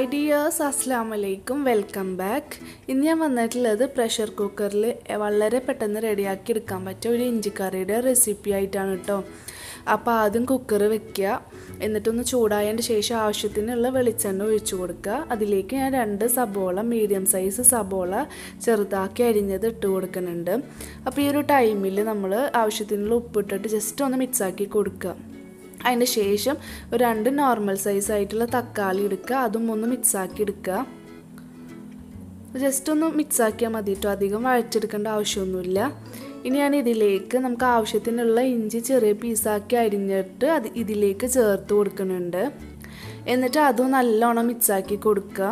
dears അസ്സാം വലൈക്കും welcome back ഇന്ന് ഞാൻ വന്നിട്ടുള്ളത് പ്രഷർ കുക്കറിൽ വളരെ പെട്ടെന്ന് റെഡിയാക്കി എടുക്കാൻ പറ്റിയ ഒരു ഇഞ്ചിക്കറിയുടെ റെസിപ്പി ആയിട്ടാണ് കേട്ടോ അപ്പോൾ ആദ്യം കുക്കർ വെക്കുക എന്നിട്ടൊന്ന് ചൂടായതിൻ്റെ ശേഷം ആവശ്യത്തിനുള്ള വെളിച്ചെണ്ണ ഒഴിച്ചു കൊടുക്കുക അതിലേക്ക് ഞാൻ രണ്ട് സബോള മീഡിയം സൈസ് സബോള ചെറുതാക്കി അരിഞ്ഞത് ഇട്ട് കൊടുക്കുന്നുണ്ട് അപ്പോൾ ഈ ഒരു ടൈമിൽ നമ്മൾ ആവശ്യത്തിനുള്ള ഉപ്പിട്ടിട്ട് ജസ്റ്റ് ഒന്ന് മിക്സാക്കി കൊടുക്കുക അതിന് ശേഷം ഒരു രണ്ട് നോർമൽ സൈസ് ആയിട്ടുള്ള തക്കാളി എടുക്കുക അതും ഒന്ന് മിക്സാക്കി എടുക്കുക ജസ്റ്റ് ഒന്ന് മിക്സാക്കിയാൽ മതി കേട്ടോ അധികം വഴച്ചെടുക്കേണ്ട ആവശ്യമൊന്നുമില്ല ഇനി ഞാൻ ഇതിലേക്ക് നമുക്ക് ആവശ്യത്തിനുള്ള ഇഞ്ചി ചെറിയ പീസാക്കി അരിഞ്ഞിട്ട് അത് ഇതിലേക്ക് ചേർത്ത് കൊടുക്കുന്നുണ്ട് എന്നിട്ട് അതും നല്ലോണം മിക്സാക്കി കൊടുക്കുക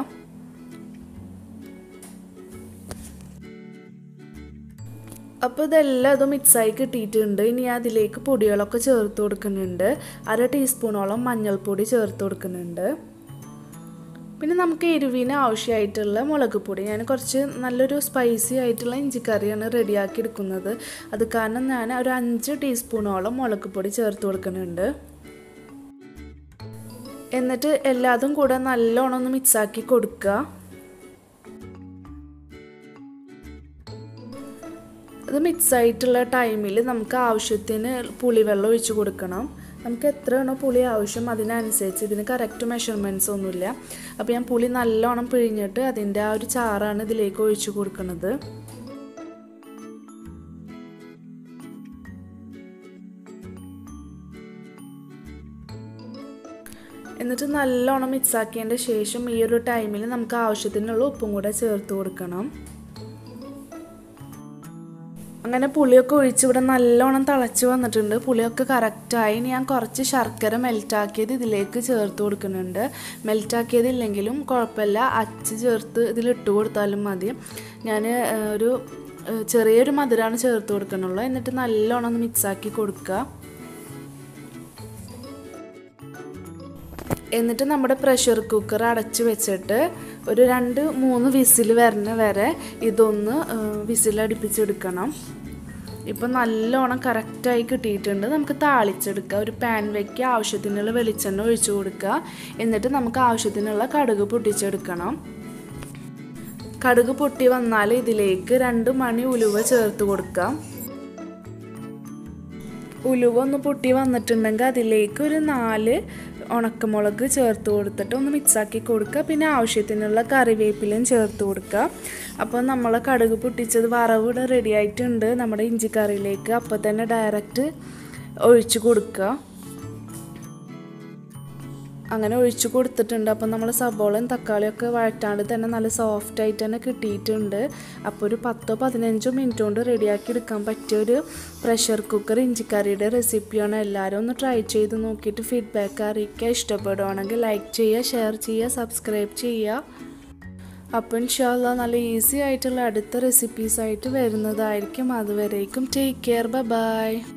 അപ്പോൾ ഇതെല്ലാം ഇത് മിക്സായി കിട്ടിയിട്ടുണ്ട് ഇനി അതിലേക്ക് പൊടികളൊക്കെ ചേർത്ത് കൊടുക്കുന്നുണ്ട് അര ടീസ്പൂണോളം മഞ്ഞൾപ്പൊടി ചേർത്ത് കൊടുക്കുന്നുണ്ട് പിന്നെ നമുക്ക് എരിവിന് ആവശ്യമായിട്ടുള്ള മുളക് പൊടി ഞാൻ കുറച്ച് നല്ലൊരു സ്പൈസി ആയിട്ടുള്ള ഇഞ്ചിക്കറിയാണ് റെഡിയാക്കി എടുക്കുന്നത് അത് കാരണം ഞാൻ ഒരു അഞ്ച് ടീസ്പൂണോളം മുളക് പൊടി ചേർത്ത് കൊടുക്കുന്നുണ്ട് എന്നിട്ട് എല്ലാതും കൂടെ നല്ലോണം ഒന്ന് മിക്സാക്കി കൊടുക്കുക അത് മിക്സ് ആയിട്ടുള്ള ടൈമിൽ നമുക്ക് ആവശ്യത്തിന് പുളിവെള്ളം ഒഴിച്ച് കൊടുക്കണം നമുക്ക് എത്രയാണോ പുളി ആവശ്യം അതിനനുസരിച്ച് ഇതിന് കറക്റ്റ് മെഷർമെൻറ്റ്സ് ഒന്നുമില്ല അപ്പോൾ ഞാൻ പുളി നല്ലോണം പിഴിഞ്ഞിട്ട് അതിൻ്റെ ആ ഒരു ചാറാണ് ഇതിലേക്ക് ഒഴിച്ച് കൊടുക്കുന്നത് എന്നിട്ട് നല്ലോണം മിക്സ് ആക്കിയതിൻ്റെ ശേഷം ഈ ഒരു ടൈമിൽ നമുക്ക് ആവശ്യത്തിനുള്ള ഉപ്പും കൂടെ ചേർത്ത് കൊടുക്കണം അങ്ങനെ പുളിയൊക്കെ ഒഴിച്ച് ഇവിടെ നല്ലോണം തിളച്ച് വന്നിട്ടുണ്ട് പുളിയൊക്കെ കറക്റ്റായി ഇനി ഞാൻ കുറച്ച് ശർക്കര മെൽറ്റാക്കിയത് ഇതിലേക്ക് ചേർത്ത് കൊടുക്കുന്നുണ്ട് മെൽറ്റാക്കിയതില്ലെങ്കിലും കുഴപ്പമില്ല അച്ച് ചേർത്ത് ഇതിലിട്ട് കൊടുത്താലും മതി ഞാൻ ഒരു ചെറിയൊരു മധുരമാണ് ചേർത്ത് കൊടുക്കണുള്ളൂ എന്നിട്ട് നല്ലോണം ഒന്ന് മിക്സാക്കി കൊടുക്കുക എന്നിട്ട് നമ്മുടെ പ്രഷർ കുക്കർ അടച്ചു വെച്ചിട്ട് ഒരു രണ്ട് മൂന്ന് വിസിൽ വരുന്ന വരെ ഇതൊന്ന് വിസിലടിപ്പിച്ചെടുക്കണം ഇപ്പം നല്ലോണം കറക്റ്റായി കിട്ടിയിട്ടുണ്ട് നമുക്ക് താളിച്ചെടുക്കുക ഒരു പാൻ വയ്ക്കുക ആവശ്യത്തിനുള്ള വെളിച്ചെണ്ണ ഒഴിച്ചു കൊടുക്കുക എന്നിട്ട് നമുക്ക് ആവശ്യത്തിനുള്ള കടുക് പൊട്ടിച്ചെടുക്കണം കടുക് പൊട്ടി വന്നാൽ ഇതിലേക്ക് രണ്ട് മണി ഉലുവ ചേർത്ത് കൊടുക്കാം ഉലുവ ഒന്ന് പൊട്ടി വന്നിട്ടുണ്ടെങ്കിൽ അതിലേക്ക് ഒരു നാല് ഉണക്കമുളക് ചേർത്ത് കൊടുത്തിട്ട് ഒന്ന് മിക്സാക്കി കൊടുക്കുക പിന്നെ ആവശ്യത്തിനുള്ള കറിവേപ്പിലയും ചേർത്ത് കൊടുക്കുക അപ്പോൾ നമ്മൾ കടുക് പൊട്ടിച്ചത് വറവ് ഇവിടെ റെഡി ആയിട്ടുണ്ട് നമ്മുടെ ഇഞ്ചിക്കറിയിലേക്ക് അപ്പോൾ തന്നെ ഡയറക്റ്റ് ഒഴിച്ച് കൊടുക്കുക അങ്ങനെ ഒഴിച്ചു കൊടുത്തിട്ടുണ്ട് അപ്പോൾ നമ്മൾ സബോളയും തക്കാളിയൊക്കെ വഴറ്റാണ്ട് തന്നെ നല്ല സോഫ്റ്റ് ആയിട്ട് തന്നെ കിട്ടിയിട്ടുണ്ട് അപ്പോൾ ഒരു പത്തോ പതിനഞ്ചോ മിനിറ്റ് കൊണ്ട് റെഡിയാക്കി എടുക്കാൻ പറ്റിയ ഒരു പ്രഷർ കുക്കർ ഇഞ്ചിക്കറിയുടെ റെസിപ്പിയാണ് എല്ലാവരും ഒന്ന് ട്രൈ ചെയ്ത് നോക്കിയിട്ട് ഫീഡ്ബാക്ക് അറിയിക്കുക ഇഷ്ടപ്പെടുവാണെങ്കിൽ ലൈക്ക് ചെയ്യുക ഷെയർ ചെയ്യുക സബ്സ്ക്രൈബ് ചെയ്യുക അപ്പോൾ ഇൻഷാല്ല നല്ല ഈസി ആയിട്ടുള്ള അടുത്ത റെസിപ്പീസായിട്ട് വരുന്നതായിരിക്കും അതുവരേക്കും ടേക്ക് കെയർ ബൈ